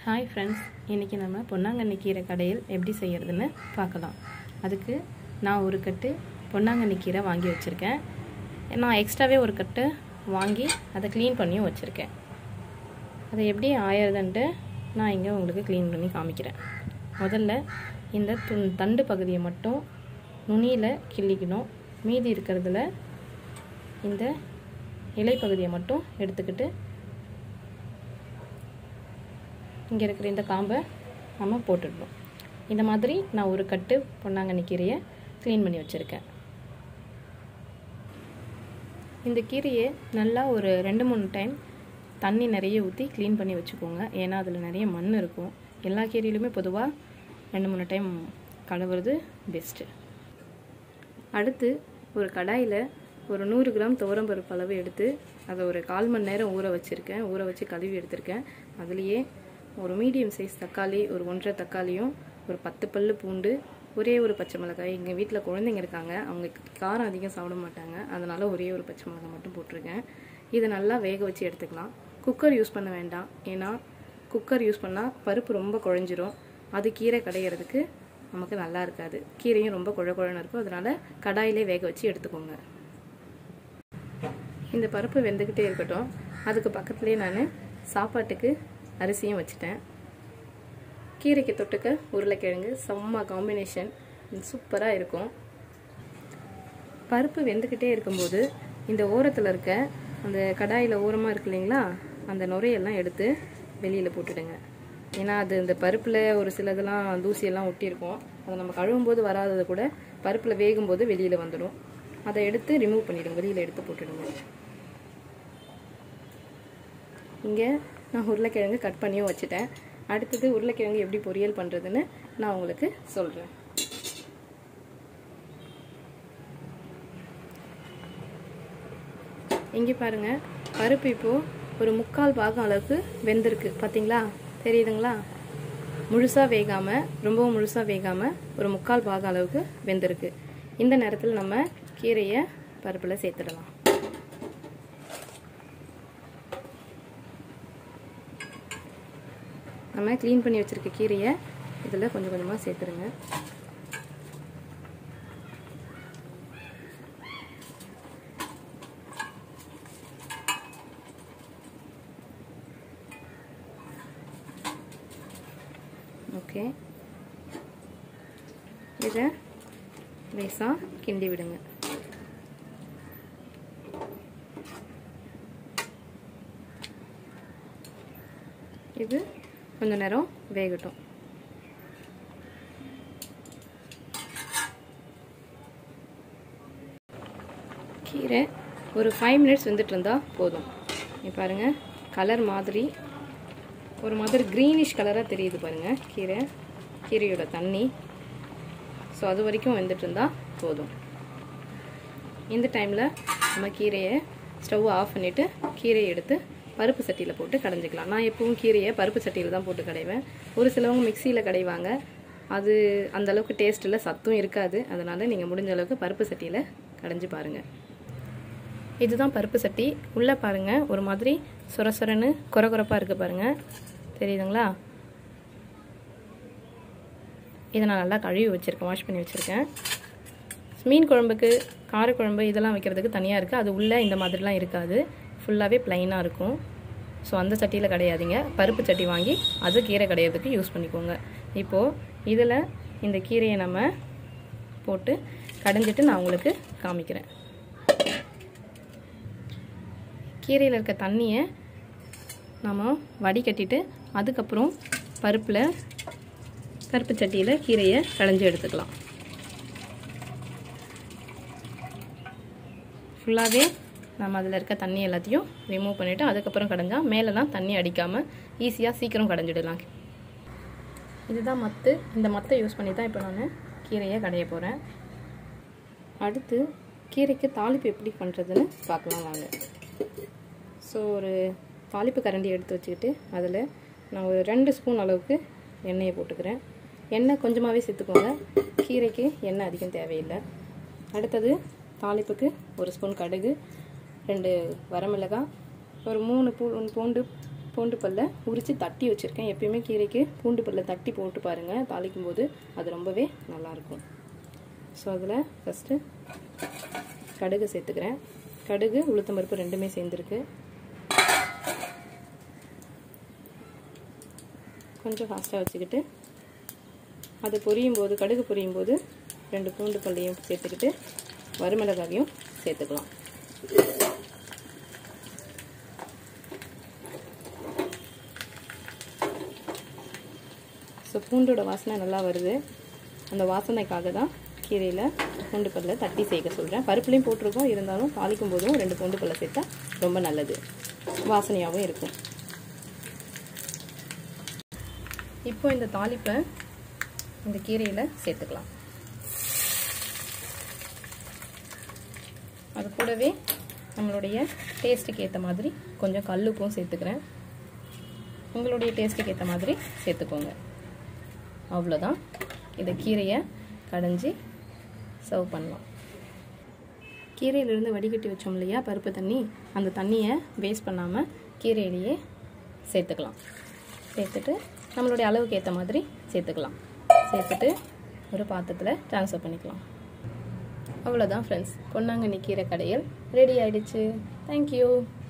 hi friends இன்றைக்கி நம்ம பொன்னாங்கண்ணி கீரை கடையில் எப்படி செய்கிறதுன்னு பார்க்கலாம் அதுக்கு நான் ஒரு கட்டு பொன்னாங்கண்ணி கீரை வாங்கி வச்சுருக்கேன் நான் எக்ஸ்ட்ராவே ஒரு கட்டு வாங்கி அதை க்ளீன் பண்ணியும் வச்சுருக்கேன் அதை எப்படி ஆயிரதுன்ட்டு நான் இங்கே உங்களுக்கு க்ளீன் பண்ணி காமிக்கிறேன் முதல்ல இந்த துண் தண்டு பகுதியை மட்டும் நுனியில் கிள்ளிக்கணும் மீதி இருக்கிறதுல இந்த இலை பகுதியை மட்டும் எடுத்துக்கிட்டு இங்கே இருக்கிற இந்த காம்பை நம்ம போட்டுடணும் இந்த மாதிரி நான் ஒரு கட்டு பொன்னாங்கண்ணி கீரையை க்ளீன் பண்ணி வச்சுருக்கேன் இந்த கீரையை நல்லா ஒரு ரெண்டு மூணு டைம் தண்ணி நிறைய ஊற்றி க்ளீன் பண்ணி வச்சுக்கோங்க ஏன்னா அதில் நிறைய மண் இருக்கும் எல்லா கீரையிலுமே பொதுவாக ரெண்டு மூணு டைம் கழுவுறது பெஸ்ட்டு அடுத்து ஒரு கடாயில் ஒரு நூறு கிராம் துவரம்பருப்பு அளவு எடுத்து அதை ஒரு கால் மணி நேரம் ஊற வச்சுருக்கேன் ஊற வச்சு கழுவி எடுத்திருக்கேன் அதுலேயே ஒரு மீடியம் சைஸ் தக்காளி ஒரு ஒன்றரை தக்காளியும் ஒரு பத்து பல் பூண்டு ஒரே ஒரு பச்சை மிளகாய் எங்கள் வீட்டில் குழந்தைங்க இருக்காங்க அவங்க காரம் அதிகம் சாப்பிட மாட்டாங்க அதனால் ஒரே ஒரு பச்சை மிளகாய் மட்டும் போட்டிருக்கேன் இதை நல்லா வேக வச்சு எடுத்துக்கலாம் குக்கர் யூஸ் பண்ண வேண்டாம் ஏன்னா குக்கர் யூஸ் பண்ணால் பருப்பு ரொம்ப குழஞ்சிரும் அது கீரை கடையிறதுக்கு நமக்கு நல்லா இருக்காது கீரையும் ரொம்ப குழ குழன்னு இருக்கும் அதனால் கடாயிலே வேக வச்சு எடுத்துக்கோங்க இந்த பருப்பு வெந்துக்கிட்டே இருக்கட்டும் அதுக்கு பக்கத்துலேயே நான் சாப்பாட்டுக்கு அரிசியும் வச்சுட்டேன் கீரைக்கு தொட்டுக்க உருளைக்கிழங்கு செம்ம காம்பினேஷன் சூப்பராக இருக்கும் பருப்பு வெந்துக்கிட்டே இருக்கும்போது இந்த ஓரத்தில் இருக்க அந்த கடாயில் ஓரமாக இருக்கு இல்லைங்களா அந்த நுரையெல்லாம் எடுத்து வெளியில் போட்டுடுங்க ஏன்னா அது இந்த பருப்பில் ஒரு சிலதெல்லாம் தூசியெல்லாம் ஒட்டியிருக்கும் அதை நம்ம கழுவும் போது வராததை கூட பருப்பில் வேகும்போது வெளியில் வந்துடும் அதை எடுத்து ரிமூவ் பண்ணிவிடுங்க வெளியில் எடுத்து போட்டுடுங்க இங்கே நான் உருளைக்கிழங்கு கட் பண்ணியும் வச்சுட்டேன் அடுத்தது உருளைக்கிழங்கு எப்படி பொரியல் பண்ணுறதுன்னு நான் உங்களுக்கு சொல்கிறேன் இங்கே பாருங்கள் பருப்பு இப்போது ஒரு முக்கால் பாகம் அளவுக்கு வெந்திருக்கு பார்த்தீங்களா தெரியுதுங்களா முழுசாக வேகாமல் ரொம்பவும் முழுசாக வேகாமல் ஒரு முக்கால் பாகம் அளவுக்கு வெந்திருக்கு இந்த நேரத்தில் நம்ம கீரையை பருப்பில் சேர்த்துடலாம் நம்ம க்ளீன் பண்ணி வச்சுருக்க கீரையை இதில் கொஞ்சம் கொஞ்சமாக சேர்த்துருங்க ஓகே இதை லேசாக கிண்டி விடுங்க இது கொஞ்ச நேரம் வேகட்டும் கீரை ஒரு ஃபைவ் மினிட்ஸ் வந்துட்டு இருந்தால் போதும் நீ பாருங்கள் கலர் மாதிரி ஒரு மாதிரி க்ரீனிஷ் கலராக தெரியுது பாருங்கள் கீரை கீரையோட தண்ணி ஸோ அது வரைக்கும் வந்துட்டு இருந்தால் போதும் இந்த டைமில் நம்ம கீரையை ஸ்டவ் ஆஃப் பண்ணிவிட்டு கீரையை எடுத்து பருப்பு சட்டியில் போட்டு கடைஞ்சிக்கலாம் நான் எப்பவும் கீரையை பருப்பு சட்டியில் தான் போட்டு கடைவேன் ஒரு சிலவங்க மிக்சியில் கடைவாங்க அது அந்த அளவுக்கு டேஸ்ட்டில் சத்தும் இருக்காது அதனால் நீங்கள் முடிஞ்ச அளவுக்கு பருப்பு சட்டியில் கடைஞ்சி பாருங்கள் இதுதான் பருப்பு சட்டி உள்ளே பாருங்கள் ஒரு மாதிரி சொர சொரன்னு குறை குறைப்பாக இருக்குது பாருங்கள் தெரியுதுங்களா இதை நான் நல்லா கழுவி வச்சுருக்கேன் வாஷ் பண்ணி வச்சுருக்கேன் மீன் குழம்புக்கு காரக்குழம்பு இதெல்லாம் வைக்கிறதுக்கு தனியாக இருக்குது அது உள்ளே இந்த மாதிரிலாம் இருக்காது ஃபுல்லாகவே ப்ளைனாக இருக்கும் ஸோ அந்த சட்டியில் கிடையாதுங்க பருப்பு சட்டி வாங்கி அது கீரை கடையிறதுக்கு யூஸ் பண்ணிக்கோங்க இப்போது இதில் இந்த கீரையை நம்ம போட்டு கடைஞ்சிட்டு நான் உங்களுக்கு காமிக்கிறேன் கீரையில் இருக்க தண்ணியை நம்ம வடிகட்டிட்டு அதுக்கப்புறம் பருப்பில் பருப்பு சட்டியில் கீரையை கடைஞ்சி எடுத்துக்கலாம் ஃபுல்லாகவே நம்ம அதில் இருக்க தண்ணி எல்லாத்தையும் ரிமூவ் பண்ணிவிட்டு அதுக்கப்புறம் கடைஞ்சால் மேலெலாம் தண்ணி அடிக்காமல் ஈஸியாக சீக்கிரம் கடைஞ்சிடலாம் இதுதான் மத்து இந்த மத்தை யூஸ் பண்ணி தான் இப்போ நான் கீரையை கடைய போகிறேன் அடுத்து கீரைக்கு தாளிப்பு எப்படி பண்ணுறதுன்னு பார்க்கலாம் வாங்க ஸோ ஒரு தாளிப்பு கரண்டி எடுத்து வச்சுக்கிட்டு அதில் நான் ஒரு ரெண்டு ஸ்பூன் அளவுக்கு எண்ணெயை போட்டுக்கிறேன் எண்ணெய் கொஞ்சமாகவே சேர்த்துக்கோங்க கீரைக்கு எண்ணெய் அதிகம் தேவையில்லை அடுத்தது தாளிப்புக்கு ஒரு ஸ்பூன் கடுகு ரெண்டு வரமிளகாய் ஒரு மூணு பூ பூண்டு பூண்டு பல்லை உரித்து தட்டி வச்சுருக்கேன் எப்பயுமே கீரைக்கு பூண்டு பல்லை தட்டி போட்டு பாருங்கள் தாளிக்கும் போது அது ரொம்பவே நல்லாயிருக்கும் ஸோ அதில் ஃபஸ்ட்டு கடுகு சேர்த்துக்கிறேன் கடுகு உளுத்தம்பருப்பு ரெண்டுமே சேர்ந்துருக்கு கொஞ்சம் ஃபாஸ்ட்டாக வச்சுக்கிட்டு அது பொரியும் போது கடுகு பொரியும் போது ரெண்டு பூண்டு பல்லையும் சேர்த்துக்கிட்டு வறுமிளகாவையும் சேர்த்துக்கலாம் ஸோ பூண்டோட வாசனை நல்லா வருது அந்த வாசனைக்காக தான் கீரையில் பூண்டு பல்லை தட்டி சேர்க்க சொல்கிறேன் பருப்புலையும் போட்டிருக்கோம் இருந்தாலும் தாளிக்கும் போதும் ரெண்டு பூண்டு பல்லை சேர்த்தா ரொம்ப நல்லது வாசனையாகவும் இருக்கும் இப்போ இந்த தாளிப்பை இந்த கீரையில் சேர்த்துக்கலாம் அது கூடவே நம்மளுடைய டேஸ்ட்டுக்கு ஏற்ற மாதிரி கொஞ்சம் கல்லுப்பும் சேர்த்துக்கிறேன் உங்களுடைய டேஸ்ட்டுக்கு ஏற்ற மாதிரி சேர்த்துக்கோங்க அவ்வளோதான் இதை கீரையை கடைஞ்சி சர்வ் பண்ணலாம் கீரையிலிருந்து வடிகட்டி வச்சோம் இல்லையா பருப்பு தண்ணி அந்த தண்ணியை வேஸ்ட் பண்ணாமல் கீரையிலேயே சேர்த்துக்கலாம் சேர்த்துட்டு நம்மளுடைய அளவுக்கு ஏற்ற மாதிரி சேர்த்துக்கலாம் சேர்த்துட்டு ஒரு பாத்திரத்தில் ட்ரான்ஸ்ஃபர் பண்ணிக்கலாம் அவ்வளோதான் ஃப்ரெண்ட்ஸ் பொன்னாங்கண்ணி கீரை கடையில் ரெடி ஆயிடுச்சு தேங்க்யூ